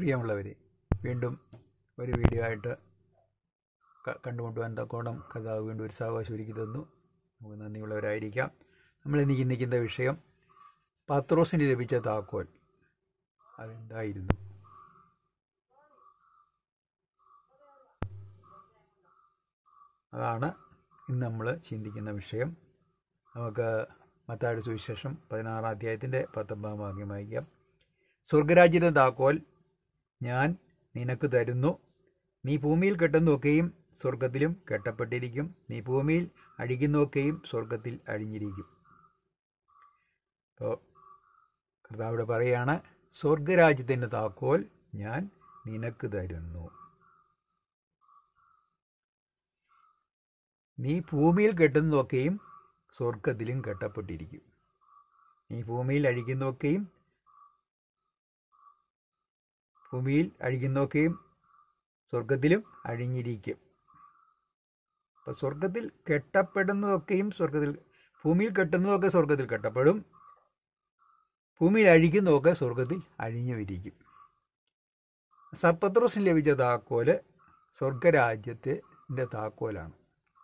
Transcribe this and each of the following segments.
പ്രിയമുള്ളവരെ വീണ്ടും ഒരു വീഡിയോ ആയിട്ട് ക- കണ്ടുമുട്ടുവാൻ തക്കോണം കഥാവ് വീണ്ടും ഒരു സാവകാശം ഒരുക്കി തന്നു നമുക്ക് നന്ദിയുള്ളവരായിരിക്കാം നമ്മൾ ഇന്ന് നിൽക്കുന്ന വിഷയം പത്രോസിന് ലഭിച്ച താക്കോൽ അതെന്തായിരുന്നു അതാണ് ഇന്ന് നമ്മൾ ചിന്തിക്കുന്ന വിഷയം നമുക്ക് മത്തായുടെ സുവിശേഷം പതിനാറാം അധ്യായത്തിൻ്റെ പത്തൊമ്പതാം വാക്യം വായിക്കാം സ്വർഗരാജ്യത്തെ താക്കോൽ ഞാൻ നിനക്ക് തരുന്നു നീ ഭൂമിയിൽ കെട്ടുന്നതൊക്കെയും സ്വർഗത്തിലും കെട്ടപ്പെട്ടിരിക്കും നീ ഭൂമിയിൽ അഴിക്കുന്നതൊക്കെയും സ്വർഗത്തിൽ അഴിഞ്ഞിരിക്കും അപ്പോൾ കർത്താവിടെ പറയാണ് സ്വർഗരാജ്യത്തിൻ്റെ താക്കോൽ ഞാൻ നിനക്ക് തരുന്നു നീ ഭൂമിയിൽ കെട്ടുന്നതൊക്കെയും സ്വർഗത്തിലും കെട്ടപ്പെട്ടിരിക്കും നീ ഭൂമിയിൽ അഴിക്കുന്നതൊക്കെയും ഭൂമിയിൽ അഴിക്കുന്നതൊക്കെയും സ്വർഗത്തിലും അഴിഞ്ഞിരിക്കും അപ്പോൾ സ്വർഗത്തിൽ കെട്ടപ്പെടുന്നതൊക്കെയും സ്വർഗത്തിൽ ഭൂമിയിൽ കെട്ടുന്നതൊക്കെ സ്വർഗത്തിൽ കെട്ടപ്പെടും ഭൂമിയിൽ അഴിക്കുന്നതൊക്കെ സ്വർഗത്തിൽ അഴിഞ്ഞു ഇരിക്കും സർപ്പത്രോസിന് ലഭിച്ച താക്കോല് സ്വർഗരാജ്യത്തിൻ്റെ താക്കോലാണ്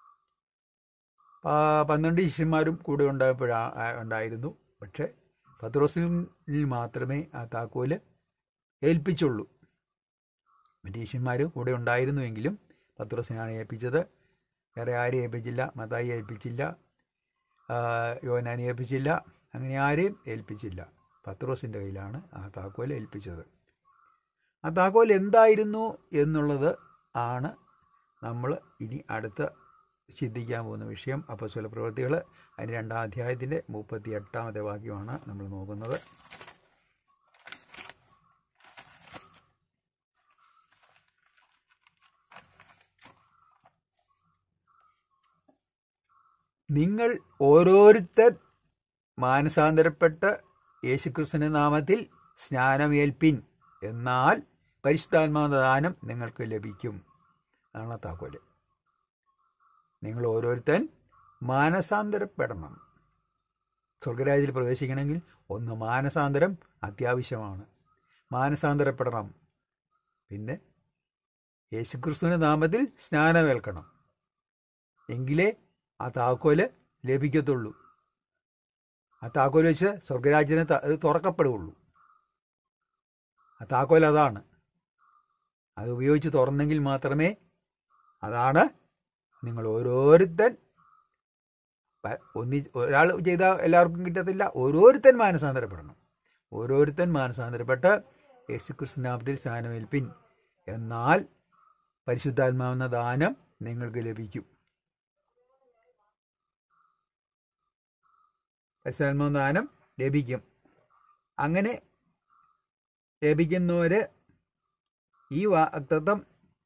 പ- പന്ത്രണ്ട് ശിഷ്യന്മാരും കൂടെ ഉണ്ടായപ്പോഴാ ആ- ഉണ്ടായിരുന്നു പക്ഷേ പത്രോസിനിൽ മാത്രമേ ആ താക്കോല് ഏൽപ്പിച്ചുള്ളൂ മറ്റു ശിഷ്യന്മാർ കൂടെ ഉണ്ടായിരുന്നുവെങ്കിലും പത്രോസിനാണ് ഏൽപ്പിച്ചത് വേറെ ആരെയും ഏൽപ്പിച്ചില്ല മതായി ഏൽപ്പിച്ചില്ല ആ, യോനാനെ ഏൽപ്പിച്ചില്ല അങ്ങനെ ആരെയും ഏൽപ്പിച്ചില്ല പത്രോസിൻ്റെ കയ്യിലാണ് ആ താക്കോൽ ഏൽപ്പിച്ചത് ആ താക്കോൽ എന്തായിരുന്നു എന്നുള്ളത് ആണ് നമ്മൾ ഇനി അടുത്ത ചിന്തിക്കാൻ പോകുന്ന വിഷയം അപ്പസ്വല പ്രവൃത്തികൾ അതിന് രണ്ടാം അധ്യായത്തിൻ്റെ മുപ്പത്തി എട്ടാമത്തെ വാക്യമാണ് നമ്മൾ നോക്കുന്നത് നിങ്ങൾ ഓരോരുത്തർ മാനസാന്തരപ്പെട്ട് യേശുക്രിസ്തുവിന്റെ നാമത്തിൽ സ്നാനമേൽപ്പിൻ എന്നാൽ പരിശുദ്ധാത്മാവ ദാനം നിങ്ങൾക്ക് ലഭിക്കും അതാണ് ആ താക്കോല് നിങ്ങൾ ഓരോരുത്തൻ മാനസാന്തരപ്പെടണം സ്വർഗരാജ്യത്തിൽ പ്രവേശിക്കണമെങ്കിൽ ഒന്ന് മാനസാന്തരം അത്യാവശ്യമാണ് മാനസാന്തരപ്പെടണം പിന്നെ യേശുക്രിസ്തുവിന്റെ നാമത്തിൽ സ്നാനമേൽക്കണം എങ്കിലേ ആ താക്കോല് ലഭിക്കത്തുള്ളൂ ആ താക്കോൽ വെച്ച് സ്വർഗരാജ്യത്തിന് ത- അത് തുറക്കപ്പെടുകയുള്ളൂ ആ താക്കോൽ അതാണ് അത് ഉപയോഗിച്ച് തുറന്നെങ്കിൽ മാത്രമേ അതാണ് നിങ്ങൾ ഓരോരുത്തൻ പ- ഒന്നി ഒരാൾ ചെയ്താൽ എല്ലാവർക്കും കിട്ടത്തില്ല ഓരോരുത്തൻ മാനസാന്തരപ്പെടണം ഓരോരുത്തൻ മാനസാന്തരപ്പെട്ട് യേശുക്രിസ്തു നാമത്തിൽ സ്ഥാനമേൽപ്പിൻ എന്നാൽ പരിശുദ്ധാത്മാവെന്ന ദാനം നിങ്ങൾക്ക് ലഭിക്കും പരിശുദ്ധാത്മാവ് ദാനം ലഭിക്കും അങ്ങനെ ലഭിക്കുന്നവര് ഈ വാക്തത്വം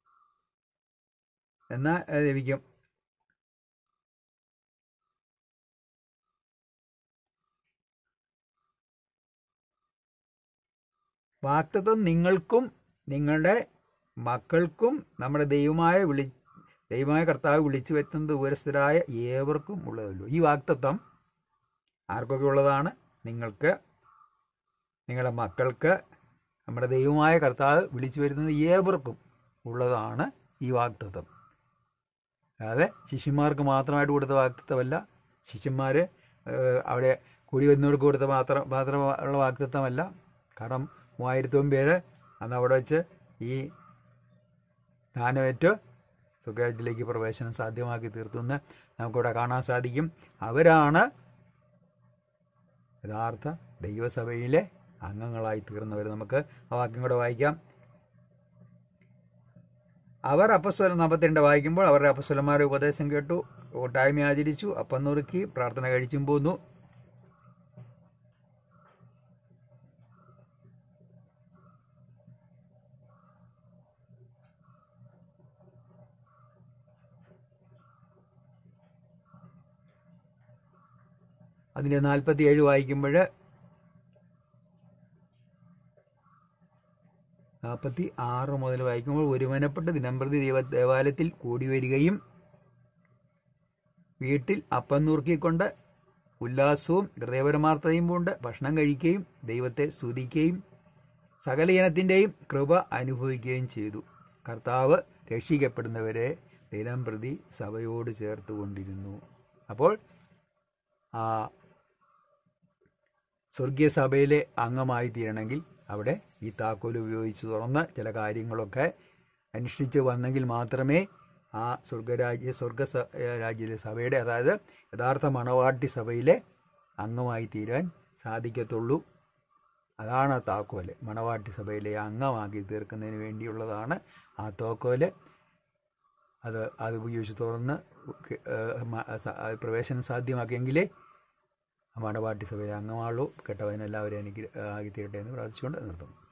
എന്നാൽ അത് ലഭിക്കും വാക്തത്വം നിങ്ങൾക്കും നിങ്ങളുടെ മക്കൾക്കും നമ്മുടെ ദൈവമായ വിളി ദൈവമായ കർത്താവ് വിളിച്ചു വരുത്തുന്ന ദൂരസ്ഥരായ ഏവർക്കും ഉള്ളതല്ലോ ഈ വാക്തത്വം ആർക്കൊക്കെ ഉള്ളതാണ് നിങ്ങൾക്ക് നിങ്ങളുടെ മക്കൾക്ക് നമ്മുടെ ദൈവമായ കർത്താവ് വിളിച്ചു വരുന്നത് ഏവർക്കും ഉള്ളതാണ് ഈ വാക്തത്വം അല്ലാതെ ശിഷ്യന്മാർക്ക് മാത്രമായിട്ട് കൊടുത്ത വാക്തത്വമല്ല ശിഷ്യന്മാർ അവിടെ കൂടി വരുന്നവർക്ക് കൊടുത്ത മാത്രം മാത്രമുള്ള വാക്തത്വമല്ല കാരണം മൂവായിരത്തോളം പേര് അന്ന് അവിടെ വെച്ച് ഈ സ്ഥാനമേറ്റ് സുഖരാജ്യത്തിലേക്ക് പ്രവേശനം സാധ്യമാക്കി തീർത്തെന്ന് നമുക്കിവിടെ കാണാൻ സാധിക്കും അവരാണ് യഥാർത്ഥ ദൈവസഭയിലെ അംഗങ്ങളായി തീർന്നവർ നമുക്ക് ആ വാക്യം കൂടെ വായിക്കാം അവർ അപ്പസ്വലം നാൽപ്പത്തിരണ്ട് വായിക്കുമ്പോൾ അവരുടെ അപ്പസ്വലന്മാരുടെ ഉപദേശം കേട്ടു കൂട്ടായ്മ ആചരിച്ചു അപ്പം നുറുക്കി പ്രാർത്ഥന കഴിച്ചും പോന്നു അതിൻ്റെ നാൽപ്പത്തി ഏഴ് വായിക്കുമ്പോൾ നാൽപ്പത്തി ആറ് മുതൽ വായിക്കുമ്പോൾ ഒരുമനപ്പെട്ട് ദിനംപ്രതി ദൈവ ദേവാലയത്തിൽ കൂടി വരികയും വീട്ടിൽ അപ്പം നുറുക്കിക്കൊണ്ട് ഉല്ലാസവും ഹൃദയപരമാർത്ഥതയും കൊണ്ട് ഭക്ഷണം കഴിക്കുകയും ദൈവത്തെ സ്തുതിക്കുകയും സകല ജനത്തിൻ്റെയും കൃപ അനുഭവിക്കുകയും ചെയ്തു കർത്താവ് രക്ഷിക്കപ്പെടുന്നവരെ ദിനം പ്രതി സഭയോട് ചേർത്തുകൊണ്ടിരുന്നു അപ്പോൾ ആ സ്വർഗീയ സഭയിലെ അംഗമായി തീരണമെങ്കിൽ അവിടെ ഈ താക്കോൽ ഉപയോഗിച്ച് തുറന്ന് ചില കാര്യങ്ങളൊക്കെ അനുഷ്ഠിച്ച് വന്നെങ്കിൽ മാത്രമേ ആ സ്വർഗരാജ്യ സ്വർഗ സ- രാജ്യത്തിലെ സഭയുടെ അതായത് യഥാർത്ഥ മണവാട്ടി സഭയിലെ അംഗമായി തീരാൻ സാധിക്കത്തുള്ളൂ അതാണ് ആ താക്കോല് മണവാട്ടി സഭയിലെ അംഗമാക്കി തീർക്കുന്നതിന് വേണ്ടിയുള്ളതാണ് ആ തോക്കോല് അത് അത് ഉപയോഗിച്ച് തുറന്ന് ക- ഏഹ് മ- സ- പ്രവേശനം സാധ്യമാക്കിയെങ്കിലേ മണവാട്ടി സഭയിലെ അംഗമാളൂ കെട്ടവനെല്ലാവരും എനിക്ക് ആക്കി തീരട്ടെ എന്ന് പ്രാർത്ഥിച്ചുകൊണ്ട് നിർത്തുന്നു